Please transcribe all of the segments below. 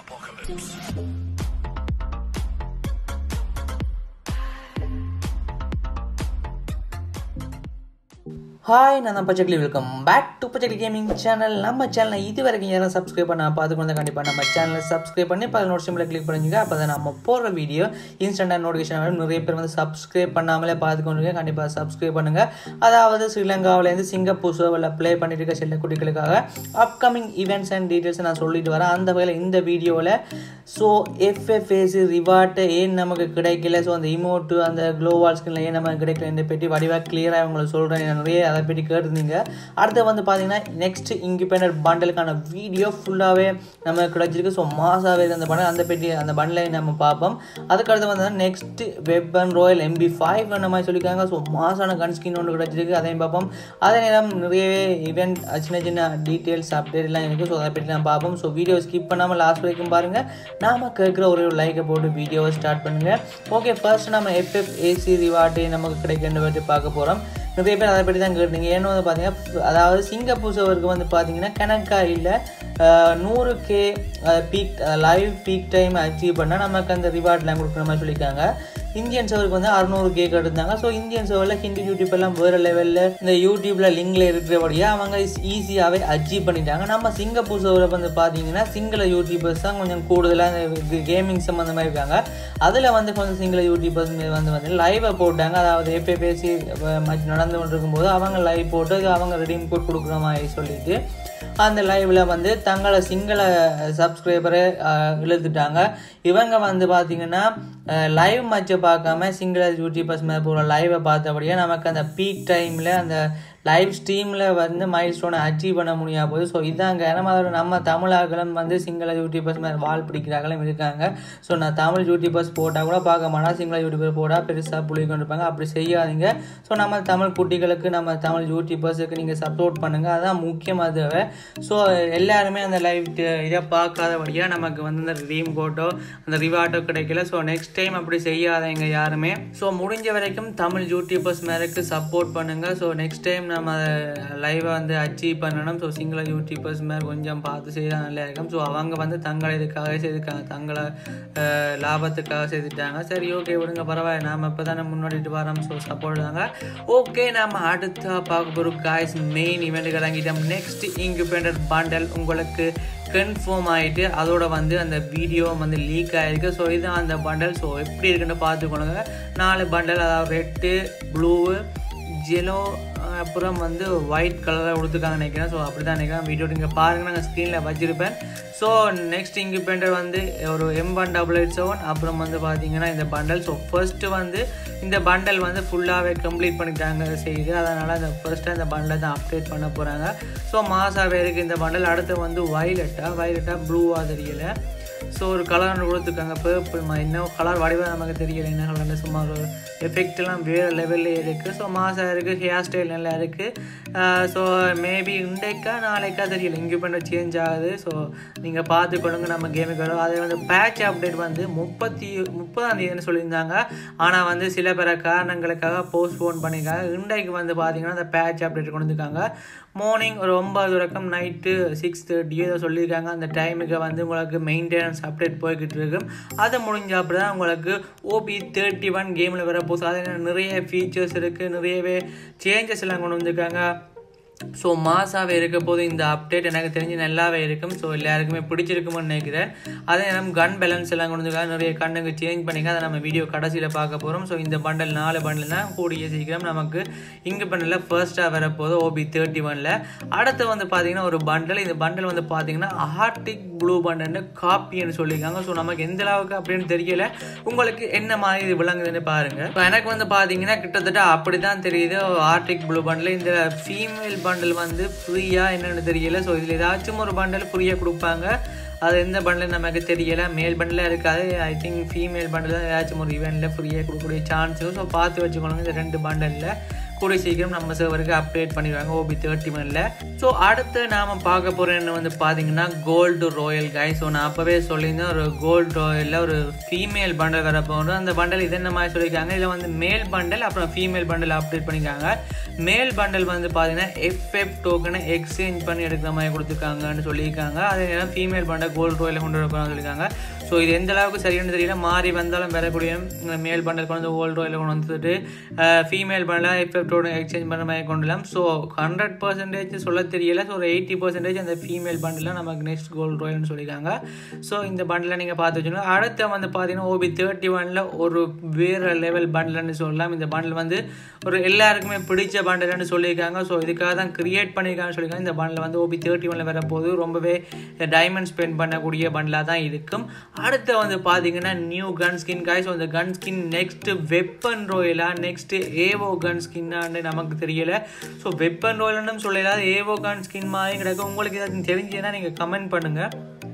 apocalypse. Hi நான் தான் Pachaikili welcome back to Pachaikili gaming channel நம்ம சேனலை இது வரைக்கும் யாரும் சப்ஸ்கிரைப் பண்ண பார்த்துக்கொண்டு கண்டிப்பாக நம்ம சேனலை சப்ஸ்கிரைப் பண்ணி பல நோட்டிஃபிகேஷன் கிளிக் பண்ணிங்க அப்போ தான் நம்ம போடுற வீடியோ இன்ஸ்டன்டாக நோட்டிஃபிகேஷன் வரும் நிறைய பேர் வந்து சப்ஸ்கிரைப் பண்ணாமலே பார்த்துக்கொண்டு கண்டிப்பாக சப்ஸ்கிரைப் பண்ணுங்கள் அதாவது ஸ்ரீலங்காவிலேருந்து சிங்கப்பூர் சர்வரில் ப்ளே பண்ணிட்டு இருக்க செல்ல குட்டிகளுக்காக அப்கமிங் ஈவெண்ட்ஸ் அண்ட் டீட்டெயில்ஸ் நான் சொல்லிட்டு வரேன் அந்த வகையில் இந்த வீடியோவில் ஸோ எஃப்எஃப்ஏசி ரிவார்ட்டு ஏன் நமக்கு கிடைக்கல ஸோ அந்த இமோட்டு அந்த க்ளோவால் ஸ்கின்ல ஏன் நமக்கு கிடைக்கல இந்த பற்றி வடிவாக கிளியராக உங்களுக்கு சொல்கிறேன் நிறைய அதை பற்றி கேட்டிருந்தீங்க அடுத்து வந்து பார்த்தீங்கன்னா நெக்ஸ்ட் இண்டிபெண்டன்ட் பண்டலுக்கான வீடியோ ஃபுல்லாகவே நமக்கு கிடைச்சிருக்கு ஸோ மாசாவே அந்த பண்டல் அந்த பெட்டி அந்த பண்டலை நம்ம பார்ப்போம் அதுக்கடுத்து வந்து next weapon royale MP five அந்த மாதிரி சொல்லியிருக்காங்க ஸோ மாசான கன் ஸ்கின் ஒன்று கிடைச்சிருக்கு அதையும் பார்ப்போம் அதே நேரம் நிறையவே இவெண்ட் சின்ன சின்ன டீட்டெயில்ஸ் அப்டேட் எல்லாம் இருக்குது ஸோ அதை பற்றி நான் பார்ப்போம் ஸோ வீடியோ ஸ்கிப் பண்ணாமல் லாஸ்ட் வரைக்கும் பாருங்கள் நாம் கேட்குற ஒரே ஒரு லைக்கை போட்டு வீடியோவை ஸ்டார்ட் பண்ணுங்கள் ஓகே ஃபர்ஸ்ட் நம்ம எஃப்எஃப் ஏசி ரிவார்டு நமக்கு கிடைக்கின்ற பற்றி பார்க்க போகிறோம் நிறைய பேர் அதை பற்றி தான் கேட்டீங்க ஏன்னு வந்து பார்த்தீங்கன்னா அதாவது சிங்கப்பூர் சவருக்கு வந்து பார்த்தீங்கன்னா கணக்காக இல்லை நூறு K peak live peak time achieve பண்ணால் நமக்கு அந்த ரிவார்ட்லாம் கொடுக்குற மாதிரி சொல்லியிருக்காங்க இந்தியன் சர்வருக்கு வந்து அறுநூறு கேக் எடுத்தாங்க ஸோ இந்தியன் சர்வரில் ஹிந்தி யூடியூப் எல்லாம் வேறு லெவலில் இந்த யூடியூப்பில் லிங்கில் இருக்கிறபடியாக அவங்க ஈஸியாகவே அச்சீவ் பண்ணிட்டாங்க நம்ம சிங்கப்பூர் சர்வரில் வந்து பார்த்தீங்கன்னா சிங்கள யூடியூபர்ஸ் தான் கொஞ்சம் கூடுதலாக இந்த கேமிங் சம்மந்தமாக இருக்காங்க அதில் வந்து கொஞ்சம் சிங்கள யூடியூபர்ஸ் வந்து வந்து லைவை போட்டாங்க அதாவது எப்போ பேசி நடந்து கொண்டிருக்கும் போது அவங்க லைவ் போட்டு அவங்க ரெடீம் கோட் கொடுக்குற மாதிரி சொல்லிட்டு அந்த லைவில் வந்து தங்களை சிங்கள சப்ஸ்கிரைபரை இழுத்துட்டாங்க இவங்க வந்து பார்த்திங்கன்னா லைவ் மேட்சை பார்க்காம சிங்கள யூடியூபர்ஸ் மேலே போகிற லைவை பார்த்தபடியே நமக்கு அந்த பீக் டைமில் அந்த லைவ் ஸ்ட்ரீமில் வந்து மைல் ஸ்டோனை அச்சீவ் பண்ண முடியாது போது ஸோ இதாங்க ஏன்னா அதோட நம்ம தமிழர்களும் வந்து சிங்கள யூடியூபர்ஸ் மேலே வால் பிடிக்கிறாங்களும் இருக்காங்க ஸோ நான் தமிழ் யூடியூபர்ஸ் போட்டால் கூட பார்க்க மாட்டா சிங்கள யூடியூபர் போட்டால் பெருசாக புள்ளி கொண்டிருப்பாங்க அப்படி செய்யாதீங்க ஸோ நம்ம தமிழ் குட்டிகளுக்கு நம்ம தமிழ் யூடியூபர்ஸுக்கு நீங்கள் சப்போர்ட் பண்ணுங்கள் அதுதான் முக்கியமாக தேவை ஸோ எல்லாருமே அந்த லைவ் இதை பார்க்காதபடியாக நமக்கு வந்து அந்த ரீம் கோட்டோ அந்த ரிவார்ட்டோ கிடைக்கல ஸோ நெக்ஸ்ட் டைம் அப்படி செய்யாதீங்க யாருமே ஸோ முடிஞ்ச வரைக்கும் தமிழ் யூடியூபர்ஸ் மேலுக்கு சப்போர்ட் பண்ணுங்கள் ஸோ நெக்ஸ்ட் டைம் நம்ம லைவை வந்து அச்சீவ் பண்ணணும் ஸோ சிங்கள யூடியூபர்ஸ் மேலே கொஞ்சம் பார்த்து செய்தால் நல்லா இருக்கும் ஸோ அவங்க வந்து தங்களை இதுக்காக செய்திருக்காங்க தங்களை லாபத்துக்காக செய்துட்டாங்க சரி ஓகே விடுங்க பரவாயில்ல நாம் இப்போ தானே முன்னாடிட்டு வரோம் ஸோ சப்போர்ட் தாங்க ஓகே நம்ம அடுத்த பார்க்க போகிறோம் காய்ஸ் மெயின் இவெண்ட்டுக்கு இறங்கிட்டோம் நெக்ஸ்ட் இன்டிபெண்டன்ட் பண்டல் உங்களுக்கு கன்ஃபார்ம் ஆகிட்டு அதோட வந்து அந்த வீடியோ வந்து லீக் ஆகிருக்கு ஸோ இதுதான் அந்த பண்டல் ஸோ எப்படி இருக்குன்னு பார்த்துக்கணுங்க நாலு பண்டல் அதாவது ரெட்டு ப்ளூ ஜெலோ அப்புறம் வந்து ஒயிட் கலராக கொடுத்துருக்காங்க நினைக்கிறேன் ஸோ அப்படி தான் நினைக்கிறேன் வீடியோ நீங்கள் பாருங்கள் நாங்கள் ஸ்க்ரீனில் வச்சுருப்பேன் ஸோ நெக்ஸ்ட் இங்கிபெண்டர் வந்து ஒரு M one double eight seven அப்புறம் வந்து பார்த்தீங்கன்னா இந்த பண்டல் ஸோ ஃபர்ஸ்ட்டு வந்து இந்த பண்டல் வந்து ஃபுல்லாகவே கம்ப்ளீட் பண்ணிட்டாங்க செய்யுது அதனால் அந்த ஃபர்ஸ்ட்டு அந்த பண்டலை தான் அப்டேட் பண்ண போகிறாங்க ஸோ மாசாவே இருக்குது இந்த பண்டல் அடுத்து வந்து வயலட்டாக வயலட்டாக ப்ளூவாக தெரியல ஸோ ஒரு கலர் கொடுத்துருக்காங்க பர்பிள் இன்னும் கலர் வடிவாக நமக்கு தெரியல என்ன கலர்னு சும்மா ஒரு எஃபெக்ட்லாம் வேறு லெவலில் இருக்குது ஸோ மாசாக இருக்குது ஹேர் ஸ்டைல் நல்லா இருக்குது ஸோ மேபி இன்றைக்கா நாளைக்கா தெரியல இங்கே பண்ண சேஞ்ச் ஆகுது ஸோ நீங்கள் பார்த்துக்கொள்ளுங்க நம்ம கேமுக்கு வரும் அதே வந்து பேட்ச் அப்டேட் வந்து முப்பத்தி முப்பதாம் தேதினு சொல்லியிருந்தாங்க ஆனால் வந்து சில பிற காரணங்களுக்காக போஸ்ட்போன் பண்ணியிருக்காங்க இன்றைக்கு வந்து பார்த்தீங்கன்னா அந்த பேட்ச் அப்டேட் கொண்டு வந்திருக்காங்க மார்னிங் ஒரு ஒன்பது வரைக்கும் நைட்டு சிக்ஸ் தேர்ட்டியோ ஏதோ சொல்லியிருக்காங்க அந்த டைமுக்கு வந்து உங்களுக்கு மெயின்டெனன்ஸ் அப்டேட் போய்கிட்டு இருக்கும் அது முடிஞ்ச அப்படி தான் உங்களுக்கு ஓபி தேர்ட்டி ஒன் கேமில் வர போகுது அதில் நிறைய ஃபீச்சர்ஸ் இருக்குது நிறையவே சேஞ்சஸ் எல்லாம் கொண்டு வந்திருக்காங்க ஸோ மாசாவே இருக்க போது இந்த அப்டேட் எனக்கு தெரிஞ்சு நல்லாவே இருக்கும் ஸோ எல்லாருக்குமே பிடிச்சிருக்குமென்னு நினைக்கிறேன் அதே நம்ம கன் பேலன்ஸ் எல்லாம் கொண்டு வந்து நிறைய கண்ணுக்கு சேஞ்ச் பண்ணிக்க அதை நம்ம வீடியோ கடைசியில் பார்க்க போகிறோம் ஸோ இந்த பண்டல் நாலு பண்டல் தான் கூடிய சீக்கிரம் நமக்கு இங்கே பண்டலில் ஃபர்ஸ்ட்டாக வரப்போது ஓபி தேர்ட்டி ஒனில் அடுத்து வந்து பார்த்தீங்கன்னா ஒரு பண்டல் இந்த பண்டல் வந்து பார்த்தீங்கன்னா ஆர்டிக் ப்ளூ பண்டல்னு காப்பின்னு சொல்லியிருக்காங்க ஸோ நமக்கு எந்த அளவுக்கு அப்படின்னு தெரியல உங்களுக்கு என்ன மாதிரி இது விளங்குதுன்னு பாருங்கள் ஸோ எனக்கு வந்து பார்த்தீங்கன்னா கிட்டத்தட்ட அப்படி தான் தெரியுது ஆர்டிக் ப்ளூ பண்டில் இந்த ஃபீமேல் பண்டல் வந்து ஃப்ரீயாக என்னென்னு தெரியல ஸோ இதில் ஏதாச்சும் ஒரு பண்டல் ஃப்ரீயாக கொடுப்பாங்க அது எந்த பண்டில் நமக்கு தெரியல மேல் பண்டில் இருக்காது ஐ திங்க் ஃபீமேல் பண்டில் தான் ஏதாச்சும் ஒரு ஈவெண்ட்டில் ஃப்ரீயாக கொடுக்கக்கூடிய சான்ஸ் ஸோ பார்த்து வச்சுக்கணுங்க இந்த ரெண்டு பண்டலில் கூடிய சீக்கிரம் நம்ம சர்வருக்கு அப்டேட் பண்ணிடுவாங்க ஓபி தேர்ட்டி ஒனில் ஸோ அடுத்து நாம் பார்க்க போகிறேன்னு வந்து பார்த்தீங்கன்னா கோல்டு ரோயல் கை ஸோ நான் அப்போவே சொல்லியிருந்தேன் ஒரு கோல்டு ரோயலில் ஒரு ஃபீமேல் பண்டல் வர போகணும் அந்த பண்டல் இது என்ன மாதிரி சொல்லியிருக்காங்க இதில் வந்து மேல் பண்டல் அப்புறம் ஃபீமேல் பண்டல் அப்டேட் பண்ணியிருக்காங்க மேல் பண்டல் வந்து பார்த்தீங்கன்னா எஃப்எஃப் டோக்கனை எக்ஸ்சேஞ்ச் பண்ணி எடுக்கிற மாதிரி கொடுத்துருக்காங்கன்னு சொல்லியிருக்காங்க அதே நேரம் ஃபீமேல் பண்டல் கோல்டு ரோயில் கொண்டு வர போகிறாங்க சொல்லியிருக்காங்க ஸோ இது எந்த அளவுக்கு சரியானு தெரியல மாறி வந்தாலும் வரக்கூடிய மேல் பண்டல் கொண்டு வந்து ஓல்டு ரோயில் கொண்டு வந்துட்டு ஃபீமேல் பண்டலாக எஃப்எஃப்டோட எக்ஸ்சேஞ்ச் பண்ணுற மாதிரி கொண்டு வரலாம் ஸோ ஹண்ட்ரட் பர்சன்டேஜ் சொல்ல தெரியல ஸோ ஒரு எயிட்டி பர்சன்டேஜ் அந்த ஃபீமேல் பண்டில் நமக்கு நெக்ஸ்ட் கோல்டு ரோயல்னு சொல்லியிருக்காங்க ஸோ இந்த பண்டில் நீங்கள் பார்த்து வச்சுக்கோங்க அடுத்த வந்து பார்த்தீங்கன்னா ஓபி தேர்ட்டி ஒனில் ஒரு வேறு லெவல் பண்டில்னு சொல்லலாம் இந்த பண்டில் வந்து ஒரு எல்லாருக்குமே பிடிச்ச பண்டில்னு சொல்லியிருக்காங்க ஸோ இதுக்காக தான் கிரியேட் பண்ணியிருக்காங்கன்னு சொல்லியிருக்காங்க இந்த பண்டில் வந்து ஓபி தேர்ட்டி ஒனில் வரப்போது ரொம்பவே டைமண்ட் ஸ்பெண்ட் பண்ணக்கூடிய பண்டிலாக தான் இருக்கும் அடுத்து வந்து பார்த்தீங்கன்னா new gun skin guys so இந்த கன் ஸ்கின் நெக்ஸ்ட் வெப்பன் ரோயலா நெக்ஸ்ட் ஏவோ கன் ஸ்கின்னான்னு நமக்கு தெரியல ஸோ வெப்பன் ரோயல்னு சொல்லலாம் ஏவோ கன் ஸ்கின் மாதிரி கிடக்கும் உங்களுக்கு ஏதாச்சும் தெரிஞ்சதுன்னா நீங்கள் கமெண்ட் பண்ணுங்கள்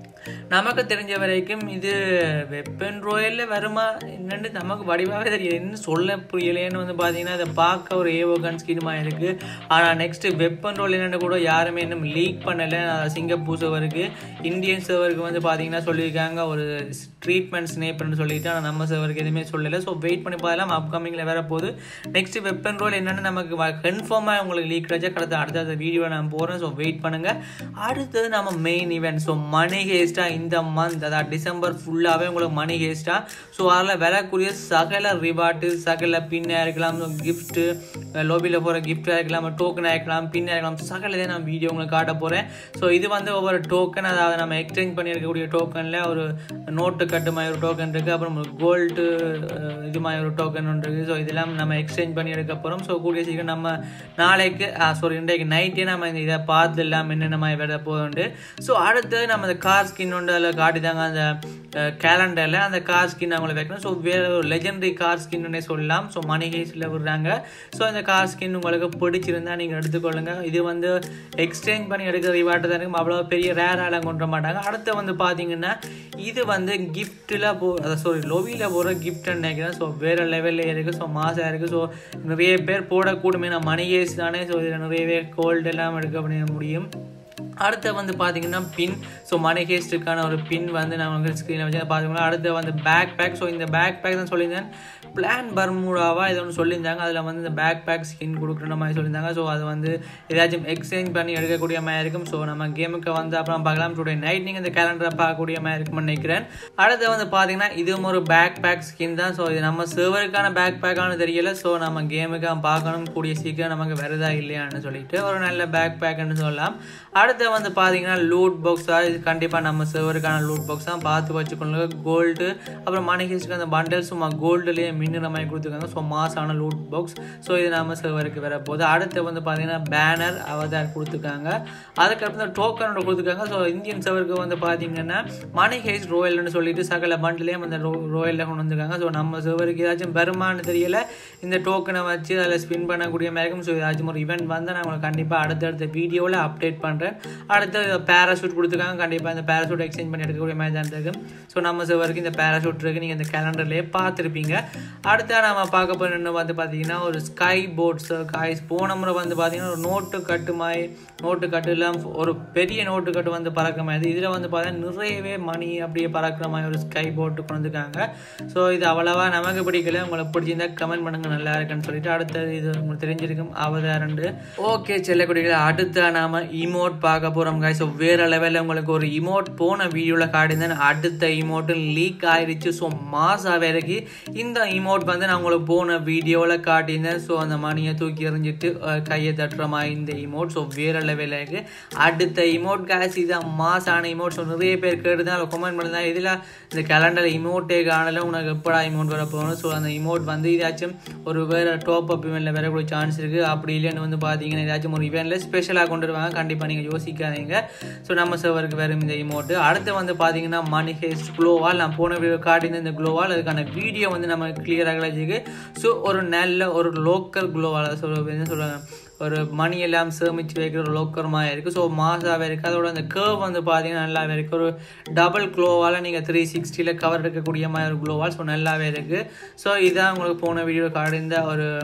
நமக்கு தெரிஞ்ச வரைக்கும் இது வெப்பன் ரோயலில் வருமா என்னன்னு நமக்கு வடிவாகவே தெரியல என்ன சொல்ல புரியலேன்னு வந்து பார்த்தீங்கன்னா அதை பார்க்க ஒரு ஏவோ கன் ஸ்கின்மாக இருக்குது ஆனால் நெக்ஸ்ட்டு வெப்பன் ரோல் என்னென்னு கூட யாருமே இன்னும் லீக் பண்ணலை சிங்கப்பூர் சர்வருக்கு இந்தியன் சர்வருக்கு வந்து பார்த்தீங்கன்னா சொல்லியிருக்காங்க ஒரு ட்ரீட்மெண்ட் ஸ்னேப்னு சொல்லிட்டு ஆனால் நம்ம சர்வருக்கு எதுவுமே சொல்லலை ஸோ வெயிட் பண்ணி பார்க்கலாம் அப்கமிங்கில் வர போகுது நெக்ஸ்ட் வெப்பன் ரோல் என்னென்னு நமக்கு கன்ஃபார்மாக உங்களுக்கு லீக் கிடைச்சா கடத்த அடுத்த வீடியோ நான் போகிறேன் ஸோ வெயிட் பண்ணுங்கள் அடுத்தது நம்ம மெயின் ஈவெண்ட் ஸோ மணி ஹேஸ்ட்டாக இந்த மந்த் அதாவது டிசம்பர் ஃபுல்லாகவே உங்களுக்கு மணி ஹேஸ்ட்டாக ஸோ அதில் விலக்கூடிய சகல ரிவார்ட்டு சகல பின்னாக இருக்கலாம் கிஃப்ட்டு லோபியில் போகிற கிஃப்டாக இருக்கலாம் டோக்கனாக இருக்கலாம் பின்னாக இருக்கலாம் சகல இதை நான் வீடியோ உங்களுக்கு காட்ட போகிறேன் ஸோ இது வந்து ஒவ்வொரு டோக்கன் அதாவது நம்ம எக்ஸ்சேஞ்ச் பண்ணி இருக்கக்கூடிய டோக்கனில் ஒரு நோட்டு கட்டு மாதிரி ஒரு டோக்கன் இருக்குது அப்புறம் கோல்டு இது மாதிரி ஒரு டோக்கன் ஒன்று இருக்குது ஸோ இதெல்லாம் நம்ம எக்ஸ்சேஞ்ச் பண்ணி எடுக்க போகிறோம் ஸோ கூடிய சீக்கிரம் நம்ம நாளைக்கு சாரி இன்றைக்கு நைட்டே நம்ம இந்த இதை பார்த்து இல்லாமல் என்னென்ன மாதிரி விட போகுது ஸோ அடுத்து நம்ம இந்த கார் ஸ்கின் ஒன்று அதில் காட்டிதாங்க அந்த கேலண்டரில் அந்த கார் ஸ்கின் அவங்கள வைக்கணும் ஸோ வேறு ஒரு லெஜெண்டரி கார் ஸ்கின்னே சொல்லலாம் ஸோ மணி ஹேஸில் விடுறாங்க ஸோ அந்த கார் ஸ்கின் உங்களுக்கு பிடிச்சிருந்தா நீங்கள் எடுத்துக்கொள்ளுங்க இது வந்து எக்ஸ்சேஞ்ச் பண்ணி எடுக்கிற ரிவார்ட்டு தான் இருக்கும் அவ்வளோ பெரிய ரேராலாம் கொண்டு மாட்டாங்க அடுத்து வந்து பார்த்தீங்கன்னா இது வந்து கிஃப்ட்டில் போ அதை சாரி லொவியில் போகிற கிஃப்ட்னு நினைக்கிறேன் ஸோ வேறு லெவலில் இருக்குது ஸோ மாசாக இருக்குது ஸோ நிறைய பேர் போடக்கூடுமே நான் மணி ஹேஸ் தானே ஸோ இதில் நிறையவே கோல்டு எல்லாம் எடுக்க முடியும் அடுத்து வந்து பார்த்தீங்கன்னா பின் ஸோ மணி ஹேஸ்ட்டுக்கான ஒரு பின் வந்து நான் உங்களுக்கு ஸ்க்ரீனில் வச்சு பார்த்தீங்கன்னா அடுத்து வந்து பேக் பேக் ஸோ இந்த பேக் பேக் தான் சொல்லியிருந்தேன் பிளான் பர்மூடாவா இது ஒன்று சொல்லியிருந்தாங்க அதில் வந்து இந்த பேக் பேக் ஸ்கின் கொடுக்குற மாதிரி சொல்லியிருந்தாங்க ஸோ அது வந்து ஏதாச்சும் எக்ஸ்சேஞ்ச் பண்ணி எடுக்கக்கூடிய மாதிரி இருக்கும் ஸோ நம்ம கேமுக்கு வந்து அப்புறம் பார்க்கலாம் டுடே நைட் நீங்கள் இந்த கேலண்டரை பார்க்கக்கூடிய மாதிரி இருக்கும்னு நினைக்கிறேன் அடுத்து வந்து பார்த்தீங்கன்னா இதுவும் ஒரு பேக் பேக் ஸ்கின் தான் ஸோ இது நம்ம சர்வருக்கான பேக் பேக்கானு தெரியல ஸோ நம்ம கேமுக்கு பார்க்கணும் கூடிய சீக்கிரம் நமக்கு வருதா இல்லையான்னு சொல்லிட்டு ஒரு நல்ல பேக் பேக்குன்னு சொல்லலாம் அடுத்து வந்து பார்த்தீங்கன்னா லூட் பாக்ஸ் தான் இது கண்டிப்பாக நம்ம சர்வருக்கான லூட் பாக்ஸ் தான் பார்த்து வச்சுக்கொள்ளுங்க கோல்டு அப்புறம் மணிகிஸ்க்கு அந்த பண்டல் சும்மா கோல்டுலேயே மின்னுற மாதிரி கொடுத்துருக்காங்க ஸோ மாசான லூட் பாக்ஸ் ஸோ இது நம்ம சர்வருக்கு வர போகுது அடுத்து வந்து பார்த்தீங்கன்னா பேனர் அவதார் கொடுத்துருக்காங்க அதுக்கப்புறம் டோக்கனோட கொடுத்துருக்காங்க ஸோ இந்தியன் சர்வருக்கு வந்து பார்த்தீங்கன்னா மணி ஹேஸ் ரோயல்னு சொல்லிட்டு சகல பண்டிலையும் அந்த ரோ ரோயலில் கொண்டு வந்திருக்காங்க ஸோ நம்ம சர்வருக்கு ஏதாச்சும் வருமானு தெரியல இந்த டோக்கனை வச்சு அதில் ஸ்பின் பண்ணக்கூடிய மாதிரி இருக்கும் ஸோ ஏதாச்சும் ஒரு இவெண்ட் வந்து நான் உங்களுக்கு கண்டிப்பாக அடுத்தடுத்த வீடியோவில் அப்டேட் பண்ணுறேன் அடுத்து பேராசூட் கொடுத்துருக்காங்க கண்டிப்பாக இந்த பேராசூட் எக்ஸ்சேஞ்ச் பண்ணி எடுக்கக்கூடிய மாதிரி தான் இருக்குது ஸோ நம்ம சர்வருக்கு இந்த பேராசூட் இருக்குது நீங்கள் இந்த கேலண்டர்லேயே பார்த்துருப்பீங்க அடுத்த நம்ம பார்க்க போகிற வந்து பார்த்தீங்கன்னா ஒரு ஸ்கை போட்ஸ் காய்ஸ் போன முறை வந்து பார்த்தீங்கன்னா ஒரு நோட்டு கட்டு மாதிரி நோட்டு கட்டு இல்லாமல் ஒரு பெரிய நோட்டு கட்டு வந்து பறக்கிற மாதிரி இதில் வந்து பார்த்தீங்கன்னா நிறையவே மணி அப்படியே பறக்கிற மாதிரி ஒரு ஸ்கை போட்டு கொண்டு வந்திருக்காங்க ஸோ இது அவ்வளவா நமக்கு பிடிக்கல உங்களுக்கு பிடிச்சிருந்தா கமெண்ட் பண்ணுங்க நல்லா இருக்குன்னு சொல்லிட்டு அடுத்தது இது உங்களுக்கு தெரிஞ்சிருக்கும் அவதாரண்டு ஓகே செல்லக்குடிகளை அடுத்த நாம இமோட் பார்க்க போகிறோம் காய் ஸோ வேறு லெவலில் உங்களுக்கு ஒரு இமோட் போன வீடியோவில் காட்டியிருந்தேன் அடுத்த இமோட்டு லீக் ஆயிடுச்சு ஸோ மாசாக வரைக்கும் இந்த இமோட் வந்து நான் உங்களுக்கு போன வீடியோவில் காட்டியிருந்தேன் ஸோ அந்த மணியை தூக்கி எறிஞ்சிட்டு கையை தட்டுற மாதிரி இந்த இமோட் ஸோ வேறு லெவலில் இருக்குது அடுத்த இமோட் காசு இது மாசான இமோட் ஸோ நிறைய பேர் கேட்டு தான் கமெண்ட் பண்ணிருந்தாங்க இதில் இந்த கேலண்டர் இமோட்டே காணல உனக்கு எப்படா இமோட் வர போகணும் ஸோ அந்த இமோட் வந்து இதாச்சும் ஒரு வேறு டாப் அப் இவெண்ட்டில் வரக்கூடிய சான்ஸ் இருக்குது அப்படி இல்லைன்னு வந்து பார்த்தீங்கன்னா ஏதாச்சும் ஒரு இவெண்ட்டில் ஸ்பெஷலாக கொண்டு வருவாங்க கண்டிப்பாக நீங்கள் யோசிக்காதீங்க ஸோ நம்ம சர்வருக்கு வரும் இந்த இமோட்டு அடுத்து வந்து பார்த்தீங்கன்னா மணி ஹேஸ்ட் க்ளோவால் நான் போன வீடியோ காட்டியிருந்த இந்த க்ளோவால் அதுக்கான வீடியோ வந்து நம்ம கிளியராக வச்சுக்கு ஸோ ஒரு நல்ல ஒரு லோக்கல் க்ளோவால் சொல்ல என்ன சொல்கிறாங்க ஒரு மணி எல்லாம் சேமிச்சு வைக்கிற ஒரு லோக்கர் மாதிரி இருக்குது ஸோ மாசாகவே இருக்குது அதோட அந்த கேர்வ் வந்து பார்த்தீங்கன்னா நல்லாவே இருக்குது ஒரு டபுள் க்ளோவால் நீங்கள் த்ரீ சிக்ஸ்டியில் கவர் எடுக்கக்கூடிய மாதிரி ஒரு க்ளோவால் ஸோ நல்லாவே இருக்குது ஸோ இதான் உங்களுக்கு போன வீடியோ காட்டியிருந்த ஒரு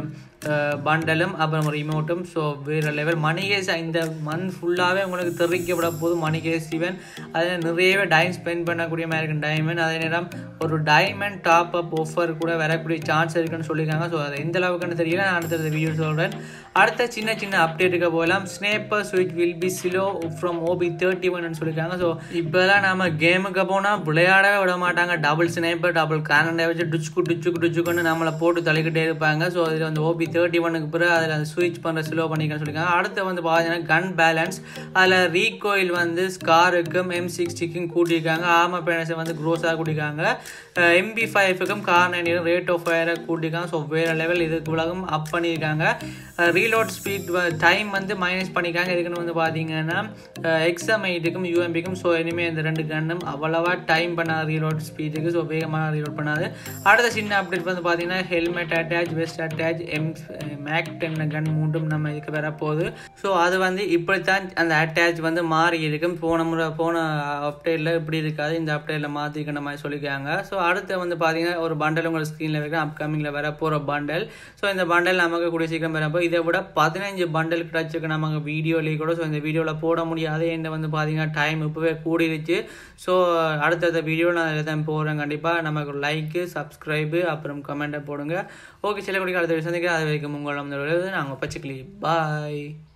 பண்டலும் அப்புறம் ஒரு இமோட்டும் ஸோ வேறு லெவல் மணிகேஸ் இந்த மந்த் ஃபுல்லாகவே உங்களுக்கு தெரிவிக்கப்பட போது மணிகேஸ் ஈவன் அதில் நிறையவே டைம் ஸ்பெண்ட் பண்ணக்கூடிய மாதிரி இருக்கும் டைமண்ட் அதே நேரம் ஒரு டைமண்ட் டாப் அப் ஆஃபர் கூட வரக்கூடிய சான்ஸ் இருக்குன்னு சொல்லியிருக்காங்க ஸோ அது எந்த அளவுக்குன்னு தெரியல நான் அடுத்த வீடியோ சொல்கிறேன் அடுத்த சின்ன சின்ன அப்டேட்டுக்கு போகலாம் ஸ்னேப்பர் ஸ்விட்ச் will be slow from OB thirty ஒன்னு சொல்லியிருக்காங்க ஸோ இப்போலாம் நம்ம கேமுக்கு போனால் விளையாடவே விட மாட்டாங்க டபுள் ஸ்னேப்பர் டபுள் கேனண்டை வச்சு டுச்சுக்கு டுச்சுக்கு டுச்சுக்குன்னு நம்மளை போட்டு தள்ளிக்கிட்டே இருப்பாங்க ஸோ அதில் வந்து ஓபி தேர்ட்டி ஒனுக்கு பிறகு அதில் அந்த ஸ்விட்ச் பண்ணுற ஸ்லோ பண்ணிக்கன்னு சொல்லியிருக்காங்க அடுத்து வந்து பார்த்தீங்கன்னா கன் பேலன்ஸ் அதில் ரீகோயில் வந்து ஸ்காருக்கும் எம் சிக்ஸ்டிக்கும் கூட்டியிருக்காங்க ஆமா பேனஸை வந்து க்ரோஸாக கூட்டியிருக்காங்க எம்பி ஃபைவுக்கும் கார் நைனுக்கும் ரேட் ஆஃப் ஃபயரை கூட்டியிருக்காங்க ஸோ வேறு லெவல் இதுக்கு உலகம் அப் பண்ணியிருக்காங்க ரீலோட் ஸ்பீட் டைம் வந்து மைனஸ் பண்ணியிருக்காங்க இதுக்குன்னு வந்து பார்த்தீங்கன்னா எக்ஸாம் எயிட்டுக்கும் யூஎம்பிக்கும் ஸோ இனிமேல் இந்த ரெண்டு கன்னும் அவ்வளவா டைம் பண்ணாது ரீலோட் ஸ்பீடுக்கு ஸோ வேகமாக ரீலோட் பண்ணாது அடுத்த சின்ன அப்டேட் வந்து பார்த்தீங்கன்னா helmet attach vest attach M MAC ten gun மூண்டும் நம்ம இதுக்கு வரப்போகுது ஸோ அது வந்து இப்படித்தான் அந்த அட்டாச் வந்து மாறி இருக்கும் போன முறை போன அப்டேட்டில் இப்படி இருக்காது இந்த அப்டேட்டில் மாற்றிக்கிற மாதிரி சொல்லியிருக்காங்க ஸோ அடுத்து வந்து பார்த்தீங்கன்னா ஒரு பண்டல் உங்கள் ஸ்க்ரீனில் இருக்கிற அப்கமிங்கில் வர போகிற பண்டல் ஸோ இந்த பண்டல் நமக்கு கூடிய சீக்கிரம் வரப்போ இதை விட பதினஞ்சு பண்டல் கிடச்சிருக்கு நமக்கு வீடியோலேயே கூட ஸோ இந்த வீடியோவில் போட முடியாது என்ன வந்து பார்த்தீங்கன்னா டைம் இப்போவே கூடிருச்சு ஸோ அடுத்தடுத்த வீடியோ நான் அதில் தான் போகிறேன் கண்டிப்பாக நமக்கு லைக்கு சப்ஸ்கிரைபு அப்புறம் கமெண்ட்டை போடுங்க ஓகே சில குடிக்க அடுத்த விஷயம் அது வரைக்கும் உங்களை நாங்கள் பச்சைக்கிளி பாய்